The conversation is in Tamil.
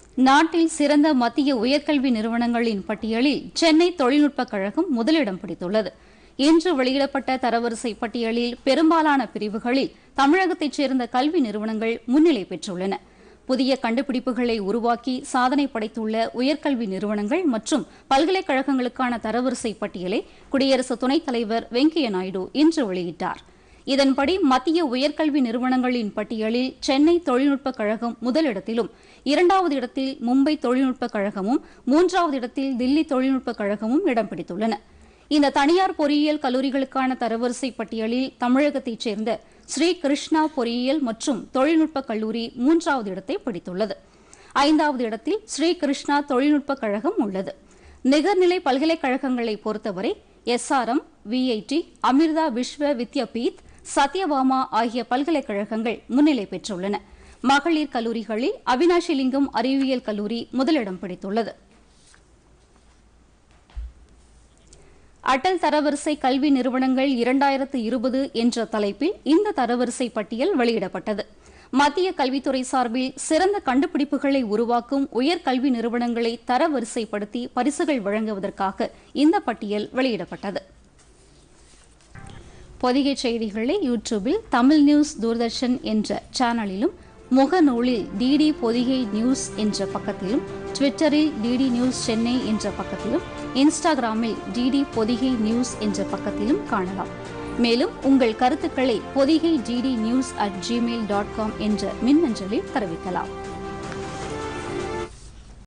நாட்டில் சிறந்த மத்திய உயர்கல்வி நிறுவனங்களின் பட்டியலில் சென்னை தொழில்நுட்பக் கழகம் முதலிடம் பிடித்துள்ளது இன்று வெளியிடப்பட்ட தரவரிசை பட்டியலில் பெரும்பாலான பிரிவுகளில் தமிழகத்தைச் சேர்ந்த கல்வி நிறுவனங்கள் முன்னிலை பெற்றுள்ளன புதிய கண்டுபிடிப்புகளை உருவாக்கி சாதனை படைத்துள்ள உயர்கல்வி நிறுவனங்கள் மற்றும் பல்கலைக்கழகங்களுக்கான தரவரிசை பட்டியலை குடியரசு துணைத் தலைவர் வெங்கையா நாயுடு இன்று வெளியிட்டார் இதன்படி மத்திய உயர்கல்வி நிறுவனங்களின் பட்டியலில் சென்னை தொழில்நுட்பக் கழகம் முதலிடத்திலும் இரண்டாவது இடத்தில் மும்பை தொழில்நுட்பக் கழகமும் மூன்றாவது இடத்தில் தில்லி தொழில்நுட்பக் கழகமும் இடம் பிடித்துள்ளன இந்த தனியார் பொறியியல் கல்லூரிகளுக்கான தரவரிசை பட்டியலில் தமிழகத்தைச் சேர்ந்த ஸ்ரீ கிருஷ்ணா பொறியியல் மற்றும் தொழில்நுட்பக் கல்லூரி மூன்றாவது இடத்தை பிடித்துள்ளது ஐந்தாவது இடத்தில் ஸ்ரீ கிருஷ்ணா தொழில்நுட்பக் கழகம் உள்ளது நிகர்நிலை பல்கலைக்கழகங்களை பொறுத்தவரை எஸ்ஆர்எம் விஐடி அமிர்தா விஸ்வ வித்யாபீத் சத்யபாமா ஆகிய பல்கலைக்கழகங்கள் முன்னிலை பெற்றுள்ளன மகளிர் கல்லூரிகளில் அவினாஷிலிங்கம் அறிவியல் கல்லூரி முதலிடம் பிடித்துள்ளது அடல் தரவரிசை கல்வி நிறுவனங்கள் இரண்டாயிரத்து இருபது என்ற தலைப்பில் இந்த தரவரிசை பட்டியல் வெளியிடப்பட்டது மத்திய கல்வித்துறை சார்பில் சிறந்த கண்டுபிடிப்புகளை உருவாக்கும் உயர்கல்வி நிறுவனங்களை தரவரிசைப்படுத்தி பரிசுகள் வழங்குவதற்காக இந்த பட்டியல் வெளியிடப்பட்டது பொதிகை செய்திகளை யூடியூபில் தமிழ் நியூஸ் தூர்தர்ஷன் என்ற சேனலிலும் முகநூலில் டிடி பொதிகை நியூஸ் என்ற பக்கத்திலும் ட்விட்டரில் டிடி நியூஸ் சென்னை என்ற பக்கத்திலும் இன்ஸ்டாகிராமில் டிடி பொதிகை நியூஸ் என்ற பக்கத்திலும் காணலாம் மேலும் உங்கள் கருத்துக்களை Podhigai DD news at Gmail dot com என்ற மின்னஞ்சலில் தெரிவிக்கலாம்